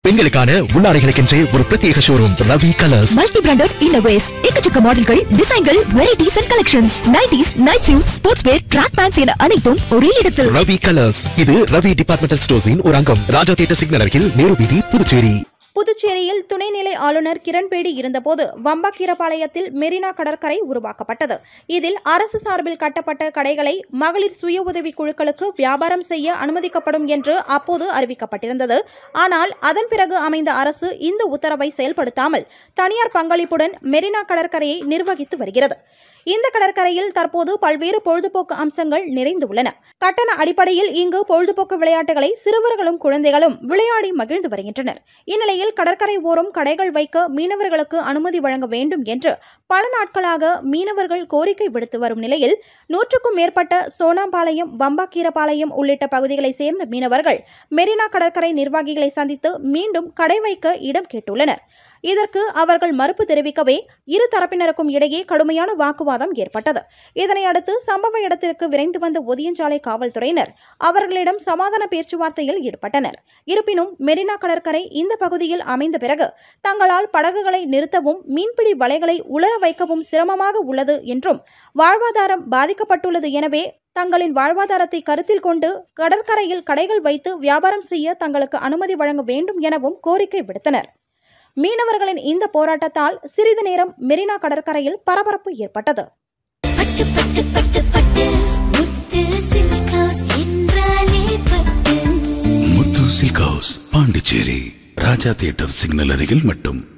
பெண்களுக்கான உள்ளாடைகளுக்கென்றே ஒரு பிரத்யேக showroom Ravi colours multi branded innerwears எக்கச்சக்க மாடல்கள் டிசைன்கள் varieties and collections nighties night suit sports wear track pants என அனைத்தும் ஒரே இடத்தில் ரவி கலர்ஸ் இது ரவி டிபார்ட்மெண்டல் ஸ்டோர்ஸின் ஒரு அங்கம் ராஜா தியேட்டர் சிக்னல் அருகில் நேரு வீதி புதுச்சேரி புதுச்சேரியில் துணைநிலை ஆளுநர் கிரண்பேடி இருந்தபோது வம்பாக்கீரபாளையத்தில் மெரினா கடற்கரை உருவாக்கப்பட்டது இதில் அரசு சார்பில் கட்டப்பட்ட கடைகளை மகளிர் சுய உதவி குழுக்களுக்கு வியாபாரம் செய்ய அனுமதிக்கப்படும் என்று அப்போது அறிவிக்கப்பட்டிருந்தது ஆனால் அதன் பிறகு அமைந்த அரசு இந்த உத்தரவை செயல்படுத்தாமல் தனியார் பங்களிப்புடன் மெரினா கடற்கரையை நிர்வகித்து வருகிறது இந்த கடற்கரையில் தற்போது பல்வேறு பொழுதுபோக்கு அம்சங்கள் நிறைந்து உள்ளன கட்டண அடிப்படையில் இங்கு பொழுதுபோக்கு விளையாட்டுகளை சிறுவர்களும் குழந்தைகளும் விளையாடி மகிழ்ந்து வருகின்றனர் இந்நிலையில் கடற்கரை ஓரம் கடைகள் வைக்க மீனவர்களுக்கு அனுமதி வழங்க வேண்டும் என்று பல நாட்களாக மீனவர்கள் கோரிக்கை விடுத்து வரும் நிலையில் நூற்றுக்கும் மேற்பட்ட சோனாம்பாளையம் வம்பாக்கீரபாளையம் உள்ளிட்ட பகுதிகளைச் சேர்ந்த மீனவர்கள் மெரினா கடற்கரை நிர்வாகிகளை சந்தித்து மீண்டும் கடை வைக்க இடம் கேட்டுள்ளனர் இதற்கு அவர்கள் மறுப்பு தெரிவிக்கவே இரு தரப்பினருக்கும் இடையே கடுமையான வாக்குவாதம் ஏற்பட்டது இதனை அடுத்து சம்பவ இடத்திற்கு விரைந்து வந்த ஒதியஞ்சாலை காவல்துறையினர் அவர்களிடம் சமாதான பேச்சுவார்த்தையில் ஈடுபட்டனர் இருப்பினும் மெரினா கடற்கரை இந்த பகுதியில் அமைந்த பிறகு தங்களால் படகுகளை நிறுத்தவும் மீன்பிடி வலைகளை உலர வைக்கவும் சிரமமாக உள்ளது என்றும் வாழ்வாதாரம் பாதிக்கப்பட்டுள்ளது எனவே தங்களின் வாழ்வாதாரத்தை கருத்தில் கொண்டு கடற்கரையில் கடைகள் வைத்து வியாபாரம் செய்ய தங்களுக்கு அனுமதி வழங்க வேண்டும் எனவும் கோரிக்கை விடுத்தனர் மீனவர்களின் இந்த போராட்டத்தால் சிறிது நேரம் மெரினா கடற்கரையில் பரபரப்பு ஏற்பட்டது பட்டு பட்டு பட்டு பட்டு முத்து சில்க் ஹவுஸ் என்றாலே Pattu Muthu silk house Pondicherry Raja theatre signal அருகில் மட்டும்